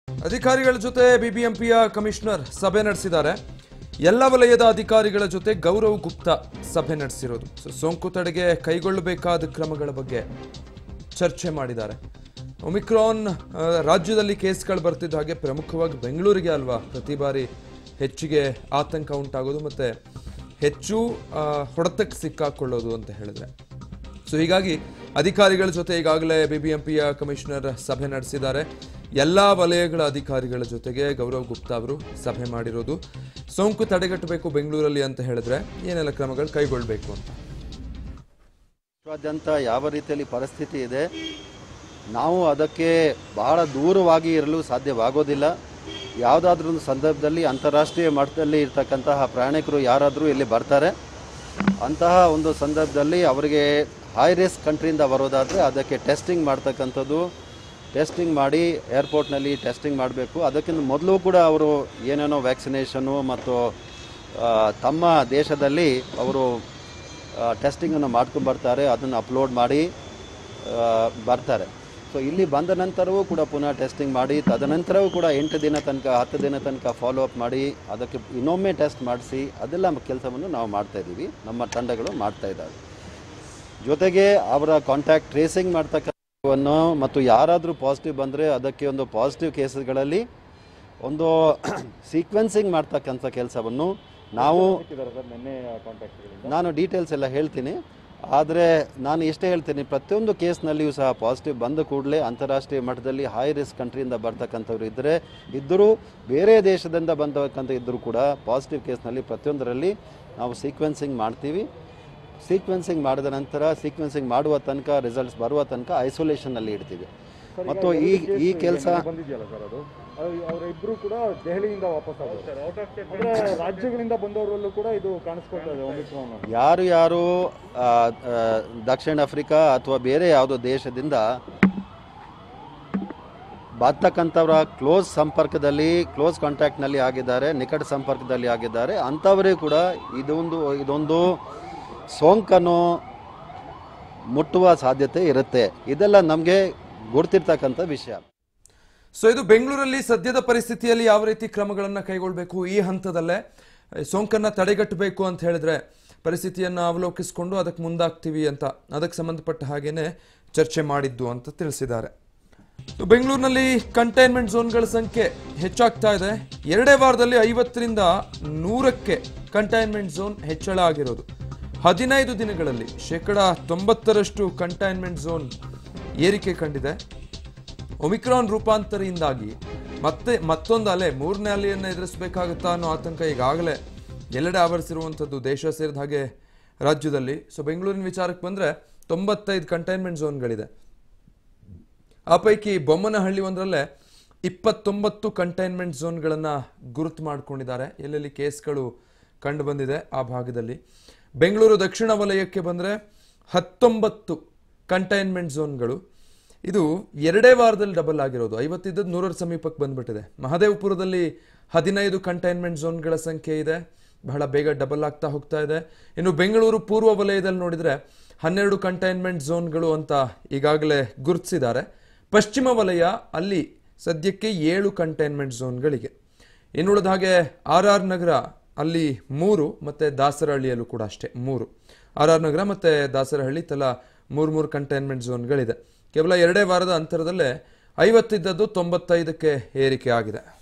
ಅಧಿಕಾರಿಗಳ ಜೊತೆ ಬಿಬಿಎಂಪಿಯ ಕಮಿಷನರ್ ಸಭೆ ನಡೆಸಿದ್ದಾರೆ ಎಲ್ಲ ವಲಯದ ಅಧಿಕಾರಿಗಳ ಜೊತೆ ಗೌರವ್ ಗುಪ್ತಾ ಸಭೆ ನಡೆಸಿರೋದು ಸೊ ಸೋಂಕು ತಡೆಗೆ ಕೈಗೊಳ್ಳಬೇಕಾದ ಕ್ರಮಗಳ ಬಗ್ಗೆ ಚರ್ಚೆ ಮಾಡಿದ್ದಾರೆ ಒಮಿಕ್ರಾನ್ ಆ, ರಾಜ್ಯದಲ್ಲಿ ಕೇಸ್ಗಳು ಬರ್ತಿದ್ದ ಹಾಗೆ ಪ್ರಮುಖವಾಗಿ ಬೆಂಗಳೂರಿಗೆ ಅಲ್ವಾ ಪ್ರತಿ ಬಾರಿ ಹೆಚ್ಚಿಗೆ ಆತಂಕ ಉಂಟಾಗೋದು ಮತ್ತೆ ಹೆಚ್ಚು ಆ, ಹೊಡೆತಕ್ಕೆ ಸಿಕ್ಕಾಕೊಳ್ಳೋದು ಅಂತ ಹೇಳಿದ್ರೆ ಸೊ ಹೀಗಾಗಿ ಅಧಿಕಾರಿಗಳ ಜೊತೆ ಈಗಾಗಲೇ ಬಿಬಿಎಂಪಿಯ ಕಮಿಷನರ್ ಸಭೆ ನಡೆಸಿದ್ದಾರೆ ಎಲ್ಲ ವಲಯಗಳ ಅಧಿಕಾರಿಗಳ ಜೊತೆಗೆ ಗೌರವ್ ಗುಪ್ತಾ ಅವರು ಸಭೆ ಮಾಡಿರೋದು ಸೋಂಕು ತಡೆಗಟ್ಟಬೇಕು ಬೆಂಗಳೂರಲ್ಲಿ ಅಂತ ಹೇಳಿದ್ರೆ ಏನೆಲ್ಲ ಕ್ರಮಗಳು ಕೈಗೊಳ್ಳಬೇಕು ಅಂತ ವಿಶ್ವಾದ್ಯಂತ ಯಾವ ರೀತಿಯಲ್ಲಿ ಪರಿಸ್ಥಿತಿ ಇದೆ ನಾವು ಅದಕ್ಕೆ ಬಹಳ ದೂರವಾಗಿ ಇರಲು ಸಾಧ್ಯವಾಗೋದಿಲ್ಲ ಯಾವುದಾದ್ರೂ ಒಂದು ಸಂದರ್ಭದಲ್ಲಿ ಅಂತಾರಾಷ್ಟ್ರೀಯ ಮಟ್ಟದಲ್ಲಿ ಇರ್ತಕ್ಕಂತಹ ಪ್ರಯಾಣಿಕರು ಯಾರಾದರೂ ಇಲ್ಲಿ ಬರ್ತಾರೆ ಅಂತಹ ಒಂದು ಸಂದರ್ಭದಲ್ಲಿ ಅವರಿಗೆ ಹೈ ರಿಸ್ಕ್ ಕಂಟ್ರಿಯಿಂದ ಬರೋದಾದರೆ ಅದಕ್ಕೆ ಟೆಸ್ಟಿಂಗ್ ಮಾಡ್ತಕ್ಕಂಥದ್ದು ಟೆಸ್ಟಿಂಗ್ ಮಾಡಿ ಏರ್ಪೋರ್ಟ್ನಲ್ಲಿ ಟೆಸ್ಟಿಂಗ್ ಮಾಡಬೇಕು ಅದಕ್ಕಿಂತ ಮೊದಲು ಕೂಡ ಅವರು ಏನೇನೋ ವ್ಯಾಕ್ಸಿನೇಷನು ಮತ್ತು ಆ, ತಮ್ಮ ದೇಶದಲ್ಲಿ ಅವರು ಟೆಸ್ಟಿಂಗನ್ನು ಮಾಡ್ಕೊಂಡು ಬರ್ತಾರೆ ಅದನ್ನು ಅಪ್ಲೋಡ್ ಮಾಡಿ ಆ, ಬರ್ತಾರೆ ಸೊ ಇಲ್ಲಿ ಬಂದ ನಂತರವೂ ಕೂಡ ಪುನಃ ಟೆಸ್ಟಿಂಗ್ ಮಾಡಿ ತದನಂತರವೂ ಕೂಡ ಎಂಟು ದಿನ ತನಕ ಹತ್ತು ದಿನ ತನಕ ಫಾಲೋ ಅಪ್ ಮಾಡಿ ಅದಕ್ಕೆ ಇನ್ನೊಮ್ಮೆ ಟೆಸ್ಟ್ ಮಾಡಿಸಿ ಅದೆಲ್ಲ ಕೆಲಸವನ್ನು ನಾವು ಮಾಡ್ತಾ ಇದ್ದೀವಿ ನಮ್ಮ ತಂಡಗಳು ಮಾಡ್ತಾ ಇದ್ದಾವೆ ಜೊತೆಗೆ ಅವರ ಕಾಂಟ್ಯಾಕ್ಟ್ ಟ್ರೇಸಿಂಗ್ ಮಾಡ್ತಕ್ಕಂಥವನ್ನು ಮತ್ತು ಯಾರಾದರೂ ಪಾಸಿಟಿವ್ ಬಂದರೆ ಅದಕ್ಕೆ ಒಂದು ಪಾಸಿಟಿವ್ ಕೇಸಸ್ಗಳಲ್ಲಿ ಒಂದು ಸೀಕ್ವೆನ್ಸಿಂಗ್ ಮಾಡ್ತಕ್ಕಂಥ ಕೆಲಸವನ್ನು ನಾವು ನಾನು ಡೀಟೇಲ್ಸ್ ಎಲ್ಲ ಹೇಳ್ತೀನಿ ಆದರೆ ನಾನು ಎಷ್ಟೇ ಹೇಳ್ತೀನಿ ಪ್ರತಿಯೊಂದು ಕೇಸ್ನಲ್ಲಿಯೂ ಸಹ ಪಾಸಿಟಿವ್ ಬಂದ ಕೂಡಲೇ ಅಂತಾರಾಷ್ಟ್ರೀಯ ಮಟ್ಟದಲ್ಲಿ ಹೈ ರಿಸ್ಕ್ ಕಂಟ್ರಿಯಿಂದ ಬರ್ತಕ್ಕಂಥವ್ರು ಇದ್ದರೆ ಇದ್ದರೂ ಬೇರೆ ದೇಶದಿಂದ ಬಂದಕ್ಕಂಥ ಇದ್ದರೂ ಕೂಡ ಪಾಸಿಟಿವ್ ಕೇಸ್ನಲ್ಲಿ ಪ್ರತಿಯೊಂದರಲ್ಲಿ ನಾವು ಸೀಕ್ವೆನ್ಸಿಂಗ್ ಮಾಡ್ತೀವಿ ಸೀಕ್ವೆನ್ಸಿಂಗ್ ಮಾಡಿದ ನಂತರ ಸೀಕ್ವೆನ್ಸಿಂಗ್ ಮಾಡುವ ತನಕ ರಿಸಲ್ಟ್ಸ್ ಬರುವ ತನಕ ಐಸೋಲೇಷನ್ನಲ್ಲಿ ಇಡ್ತೀವಿ ಮತ್ತು ಈ ಈ ಕೆಲಸ ಬಂದಿದೆಯಲ್ಲ ಸರ್ ಅದು ಅವರಿಬ್ರು ಕೂಡ ದೆಹಲಿಯಿಂದ ವಾಪಸ್ ಆಗೋದು ಅಂದ್ರೆ ರಾಜ್ಯಗಳಿಂದ ಬಂದವರಲ್ಲೂ ಕೂಡ ಇದು ಕಾಣಿಸ್ಕೊಳ್ತಾ ಇದೆ ಒಮಿಕ್ರಾನ್ ಅಂತ. ಯಾರು ಯಾರು ಆ, ಆ, ದಕ್ಷಿಣ ಆಫ್ರಿಕಾ ಅಥವಾ ಬೇರೆ ಯಾವುದೋ ದೇಶದಿಂದ ಬರ್ತಕ್ಕಂಥವರ ಕ್ಲೋಸ್ ಸಂಪರ್ಕದಲ್ಲಿ ಕ್ಲೋಸ್ ಕಾಂಟ್ಯಾಕ್ಟ್ನಲ್ಲಿ ಆಗಿದ್ದಾರೆ ನಿಕಟ ಸಂಪರ್ಕದಲ್ಲಿ ಆಗಿದ್ದಾರೆ ಅಂಥವರೇ ಕೂಡ ಇದೊಂದು ಇದೊಂದು ಸೋಂಕನ್ನು ಮುಟ್ಟುವ ಸಾಧ್ಯತೆ ಇರುತ್ತೆ ಇದೆಲ್ಲ ನಮಗೆ ಗುರ್ತಿರ್ತಕ್ಕಂಥ ವಿಷಯ ಸೊ ಇದು ಬೆಂಗಳೂರಲ್ಲಿ ಸದ್ಯದ ಪರಿಸ್ಥಿತಿಯಲ್ಲಿ ಯಾವ ರೀತಿ ಕ್ರಮಗಳನ್ನು ಕೈಗೊಳ್ಳಬೇಕು ಈ ಹಂತದಲ್ಲೇ ಆ, ಸೋಂಕನ್ನ ತಡೆಗಟ್ಟಬೇಕು ಅಂತ ಹೇಳಿದ್ರೆ ಪರಿಸ್ಥಿತಿಯನ್ನು ಅವಲೋಕಿಸಿಕೊಂಡು ಅದಕ್ಕೆ ಮುಂದಾಗ್ತೀವಿ ಅಂತ ಅದಕ್ಕೆ ಸಂಬಂಧಪಟ್ಟ ಹಾಗೇನೆ ಚರ್ಚೆ ಮಾಡಿದ್ದು ಅಂತ ತಿಳಿಸಿದ್ದಾರೆ ಸೊ ಬೆಂಗಳೂರಿನಲ್ಲಿ ಕಂಟೈನ್ಮೆಂಟ್ ಝೋನ್ಗಳ ಸಂಖ್ಯೆ ಹೆಚ್ಚಾಗ್ತಾ ಇದೆ ಎರಡೇ ವಾರದಲ್ಲಿ ಐವತ್ತರಿಂದ ನೂರಕ್ಕೆ ಕಂಟೈನ್ಮೆಂಟ್ ಝೋನ್ ಹೆಚ್ಚಳ ಆಗಿರೋದು ಹದಿನೈದು ದಿನಗಳಲ್ಲಿ ಶೇಕಡ ತೊಂಬತ್ತರಷ್ಟು ಕಂಟೈನ್ಮೆಂಟ್ ಝೋನ್ ಏರಿಕೆ ಕಂಡಿದೆ ಒಮಿಕ್ರಾನ್ ರೂಪಾಂತರಿಯಿಂದಾಗಿ ಮತ್ತೆ ಮತ್ತೊಂದು ಅಲೆ ಮೂರನೇ ಅಲೆಯನ್ನು ಎದುರಿಸಬೇಕಾಗುತ್ತಾ ಅನ್ನೋ ಆತಂಕ ಈಗಾಗಲೇ ಎಲ್ಲೆಡೆ ಆವರಿಸಿರುವಂಥದ್ದು ದೇಶ ಸೇರಿದ ಹಾಗೆ ರಾಜ್ಯದಲ್ಲಿ ಸೊ ಬೆಂಗಳೂರಿನ ವಿಚಾರಕ್ಕೆ ಬಂದರೆ ತೊಂಬತ್ತೈದು ಕಂಟೈನ್ಮೆಂಟ್ ಝೋನ್ಗಳಿದೆ ಆ ಪೈಕಿ ಬೊಮ್ಮನಹಳ್ಳಿ ಒಂದರಲ್ಲೇ ಇಪ್ಪತ್ತೊಂಬತ್ತು ಕಂಟೈನ್ಮೆಂಟ್ ಝೋನ್ಗಳನ್ನು ಗುರುತು ಮಾಡಿಕೊಂಡಿದ್ದಾರೆ ಎಲ್ಲೆಲ್ಲಿ ಕೇಸ್ಗಳು ಕಂಡು ಬಂದಿದೆ ಆ ಭಾಗದಲ್ಲಿ ಬೆಂಗಳೂರು ದಕ್ಷಿಣ ವಲಯಕ್ಕೆ ಬಂದರೆ ಹತ್ತೊಂಬತ್ತು ಕಂಟೈನ್ಮೆಂಟ್ ಝೋನ್ಗಳು ಇದು ಎರಡೇ ವಾರದಲ್ಲಿ ಡಬಲ್ ಆಗಿರೋದು ಐವತ್ತಿದ್ದದ್ದು ನೂರರ ಸಮೀಪಕ್ಕೆ ಬಂದ್ಬಿಟ್ಟಿದೆ ಮಹದೇವಪುರದಲ್ಲಿ ಹದಿನೈದು ಕಂಟೈನ್ಮೆಂಟ್ ಝೋನ್ಗಳ ಸಂಖ್ಯೆ ಇದೆ ಬಹಳ ಬೇಗ ಡಬಲ್ ಆಗ್ತಾ ಹೋಗ್ತಾ ಇದೆ ಇನ್ನು ಬೆಂಗಳೂರು ಪೂರ್ವ ವಲಯದಲ್ಲಿ ನೋಡಿದರೆ ಹನ್ನೆರಡು ಕಂಟೈನ್ಮೆಂಟ್ ಝೋನ್ಗಳು ಅಂತ ಈಗಾಗಲೇ ಗುರುತಿಸಿದ್ದಾರೆ ಪಶ್ಚಿಮ ವಲಯ ಅಲ್ಲಿ ಸದ್ಯಕ್ಕೆ ಏಳು ಕಂಟೈನ್ಮೆಂಟ್ ಝೋನ್ಗಳಿಗೆ ಇನ್ನುಳಿದ ಹಾಗೆ ಆರ್ ಆರ್ ನಗರ ಅಲ್ಲಿ ಮೂರು ಮತ್ತು ದಾಸರಹಳ್ಳಿಯಲ್ಲೂ ಕೂಡ ಅಷ್ಟೇ ಮೂರು ಆರ್ ಆರ್ ನಗರ ಮತ್ತು ದಾಸರಹಳ್ಳಿ ತಲಾ ಮೂರು ಮೂರು ಕಂಟೈನ್ಮೆಂಟ್ ಝೋನ್ಗಳಿದೆ ಕೇವಲ ಎರಡೇ ವಾರದ ಅಂತರದಲ್ಲೇ ಐವತ್ತಿದ್ದದ್ದು ತೊಂಬತ್ತೈದಕ್ಕೆ ಏರಿಕೆ ಆಗಿದೆ